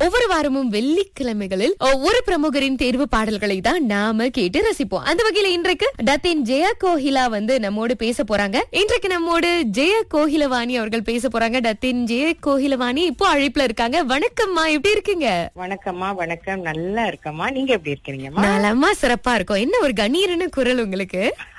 ஒவ்வொரு வாரமும் வெள்ளிக்கிழமைகளில் ஒவ்வொரு பிரமுகரின் தேர்வு பாடல்களை தான் நாம கேட்டு ரசிப்போம் அந்த வகையில இன்றைக்கு டத்தின் ஜெயா கோகிலா வந்து நம்மோடு பேச போறாங்க இன்றைக்கு நம்மோடு ஜெய கோகிலவாணி அவர்கள் பேச போறாங்க டத்தின் ஜெய கோகிலவாணி இப்போ அழைப்புல இருக்காங்க வணக்கம்மா எப்படி இருக்கீங்க வணக்கம்மா வணக்கம் நல்லா இருக்கம்மா நீங்க எப்படி இருக்கிறீங்கம்மா நலமா சிறப்பா இருக்கும் என்ன ஒரு கணீர்னு குரல் உங்களுக்கு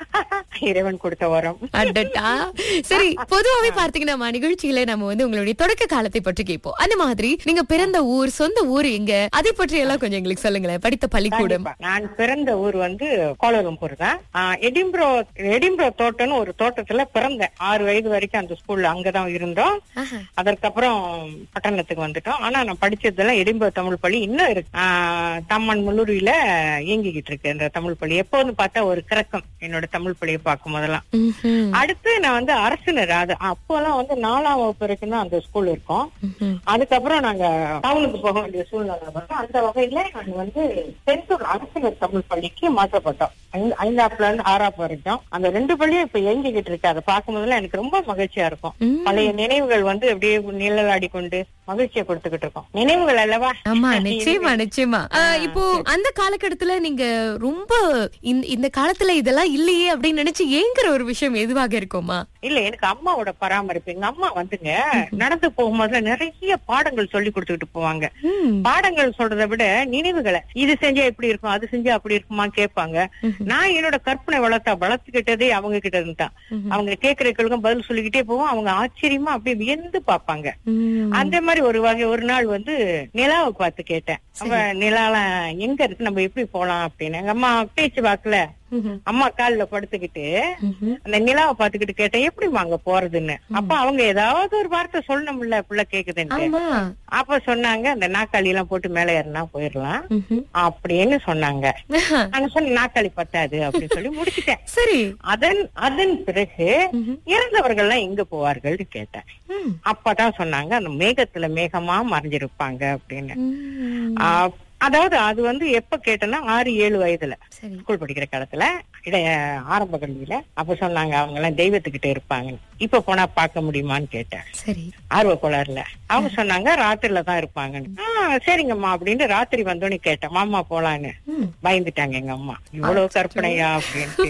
இறைவன் கொடுத்த வரம் அடட்டா சரி பொதுவாவே பார்த்தீங்கன்னா நிகழ்ச்சியில நம்ம வந்து உங்களுடைய தொடக்க காலத்தை பற்றி கேட்போம் அந்த மாதிரி நீங்க பிறந்த ஊர் சொந்த ஊர் எங்க அதை பற்றி எல்லாம் கொஞ்சம் எங்களுக்கு சொல்லுங்களேன் படித்த பள்ளிக்கூடம் கண்டிப்பா. நான் பிறந்த ஊர் வந்து கோலலம்பூர் தான் ஆஹ், எடிம்ப்ரோ எடிம்ப்ரோ தோட்டம்னு ஒரு தோட்டத்துல பிறந்தேன் ஆறு வயது வரைக்கும் அந்த ஸ்கூல்ல அங்கதான் இருந்தோம் ஆஹா. அதற்கப்புறம் பட்டணத்துக்கு வந்துட்டோம் ஆனா நான் படிச்சதெல்லாம் எடிம்போ தமிழ் பள்ளி இன்னும் இருக்கு ஆஹ், தம்மன் முள்ளூரியில இயங்கிக்கிட்டு இருக்கு இந்த தமிழ் பள்ளி எப்போன்னு பார்த்தா ஒரு கிறக்கம் என்னோட தமிழ் பள்ளியை பார்க்கும் போதெல்லாம் ம்ஹும். அடுத்து நான் வந்து அரசினர் அது அப்போலாம் வந்து நாலாம் வகுப்பு வரைக்கும் தான் அந்த ஸ்கூல் இருக்கும் ம்ஹும். அதுக்கப்புறம் நாங்க டவுனுக்கு போக வேண்டிய சூழ்நிலை வரும் அந்த வகையில நாங்க வந்து செந்தூர் அரசினர் தமிழ் பள்ளிக்கு மாற்றப்பட்டோம் ஐந்து- ஐந்தாப்புல இருந்து ஆறாப்பு வரைக்கும் அந்த ரெண்டு பள்ளியும் இப்ப இயங்கிக்கிட்டு இருக்கு அதை பார்க்கும்போதெல்லாம் எனக்கு ரொம்ப மகிழ்ச்சியா இருக்கும் ம். பழைய நினைவுகள் வந்து அப்படியே நிழலாடி கொண்டு மகிழ்ச்சியை கொடுத்துக்கிட்டு இருக்கோம் நினைவுகள் அல்லவா ஆமா நிச்சயமா நிச்சயமா ஆ, இப்போ அந்த காலகட்டத்துல நீங்க ரொம்ப இந்த- இந்த காலத்துல இதெல்லாம் இல்லையே அப்படின்னு நினைச்சு ஏங்குற ஒரு விஷயம் எதுவாக இருக்குமா இல்ல எனக்கு அம்மாவோட பராமரிப்பு எங்க அம்மா வந்துங்க நடந்து போகும்போது நிறைய பாடங்கள் சொல்லி கொடுத்துக்கிட்டு போவாங்க ம். பாடங்கள் சொல்றதை விட நினைவுகளை இது செஞ்சா எப்படி இருக்கும் அது செஞ்சா அப்படி இருக்குமா கேட்பாங்க நான் என்னோட கற்பனை வளர்த்தா வளர்த்துக்கிட்டதே அவங்க கிட்ட இருந்து தான் அவங்க கேட்கிற கேள்விக்கும் பதில் சொல்லிக்கிட்டே போவோம் அவங்க ஆச்சரியமா அப்படியே வியந்து பார்ப்பாங்க ம். அந்த மாதிரி ஒரு வகை ஒரு நாள் வந்து நிலாவை பார்த்து கேட்டேன் அவ நிலாலாம் எங்க இருக்கு நம்ம எப்படி போலாம் அப்படின்னு எங்க அம்மா பேச்சு வாக்குல ம்ஹும். அம்மா கால்ல படுத்துக்கிட்டு ம்ஹும். அந்த நிலாவை பாத்துக்கிட்டு கேட்டேன் எப்படிமா அங்க போறதுன்னு அப்ப அவங்க ஏதாவது ஒரு வார்த்தை சொல்லணும்ல புள்ள கேக்குதுன்னு ஆமா அப்ப சொன்னாங்க அந்த நாக்காளி எல்லாம் போட்டு மேல ஏறினா போயிடலாம் ம்ஹும். அப்படின்னு சொன்னாங்க நான் சொன்ன நாக்காளி பத்தாது அப்படின்னு சொல்லி முடிச்சிட்டேன் சரி அதன் அதன் பிறகு ம்ஹும். இறந்தவர்கள் எல்லாம் எங்க போவார்கள் கேட்டேன் ம். அப்பதான் சொன்னாங்க அந்த மேகத்துல மேகமா மறைஞ்சிருப்பாங்க அப்படின்னு ம். ஆ, அதாவது அது வந்து எப்ப கேட்டேன்னா ஆறு ஏழு வயதுல சரி ஸ்கூல் படிக்கிற காலத்துல இடைய ஆரம்ப கல்வியில அப்ப சொன்னாங்க அவங்க எல்லாம் தெய்வத்துக்கிட்ட இருப்பாங்க இப்ப போனா பார்க்க முடியுமான்னு கேட்டேன் சரி ஆர்வ கோளாறுல அவங்க சொன்னாங்க ராத்திரில தான் இருப்பாங்கன்னு ஆ, சரிங்கம்மா அப்படின்னு ராத்திரி வந்தோன்னு கேட்டேன் மாமா போலான்னு ம். பயந்துட்டாங்க எங்க அம்மா இவ்வளவு கற்பனையா அப்படின்ட்டு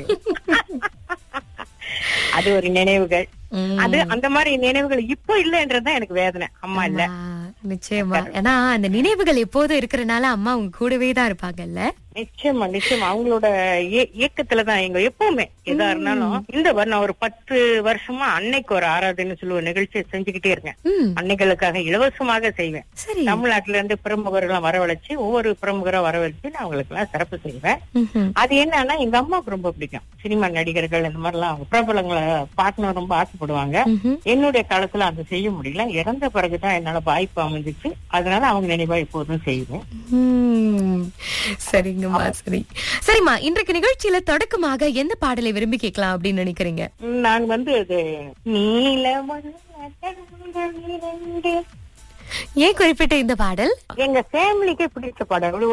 அது ஒரு நினைவுகள் ம். அது அந்த மாதிரி நினைவுகள் இப்போ இல்லைன்றதுதான் எனக்கு வேதனை அம்மா இல்ல ஆமா, நிச்சயமா ஏன்னா அந்த நினைவுகள் எப்போதும் இருக்கிறனால அம்மா உங்க கூடவே தான் இருப்பாங்கல்ல நிச்சயமா நிச்சயமா அவங்களோட இய- இயக்கத்துலதான் எங்க எப்பவுமே எதா இருந்தாலும் இந்த வ- நான் ஒரு பத்து வருஷமா அன்னைக்கு ஒரு ஆராதனை சொல்லி ஒரு நிகழ்ச்சியை செஞ்சுக்கிட்டே இருக்கேன் ம். அன்னைகளுக்காக இலவசமாக செய்வேன் சரி தமிழ்நாட்டுல இருந்து பிரமுகர்கள்லாம் வரவழைச்சு ஒவ்வொரு பிரமுகரா வரவழைச்சு நான் அவங்களுக்கு எல்லாம் சிறப்பு செய்வேன் ம்ஹும். அது என்னன்னா எங்க அம்மாவுக்கு ரொம்ப பிடிக்கும் சினிமா நடிகர்கள் இந்த மாதிரி எல்லாம் அவங்க பிரபலங்களை பார்க்கணும் ரொம்ப ஆசைப்படுவாங்க ம்ஹும். என்னுடைய காலத்துல அது செய்ய முடியல இறந்த பிறகுதான் என்னால வாய்ப்பு அமைஞ்சிச்சு அதனால அவங்க நினைவா இப்போதும் செய்வேன் ம். சரிங்கம்மா சரி சரிம்மா இன்றைக்கு நிகழ்ச்சியில தொடக்கமாக எந்த பாடலை விரும்பி கேட்கலாம் அப்படின்னு நினைக்கிறீங்க நான் வந்து இது நீலமணி இரண்டு ஏன் குறிப்பிட்ட இந்த பாடல் எங்க ஃபேமிலிக்கே பிடிச்ச படம்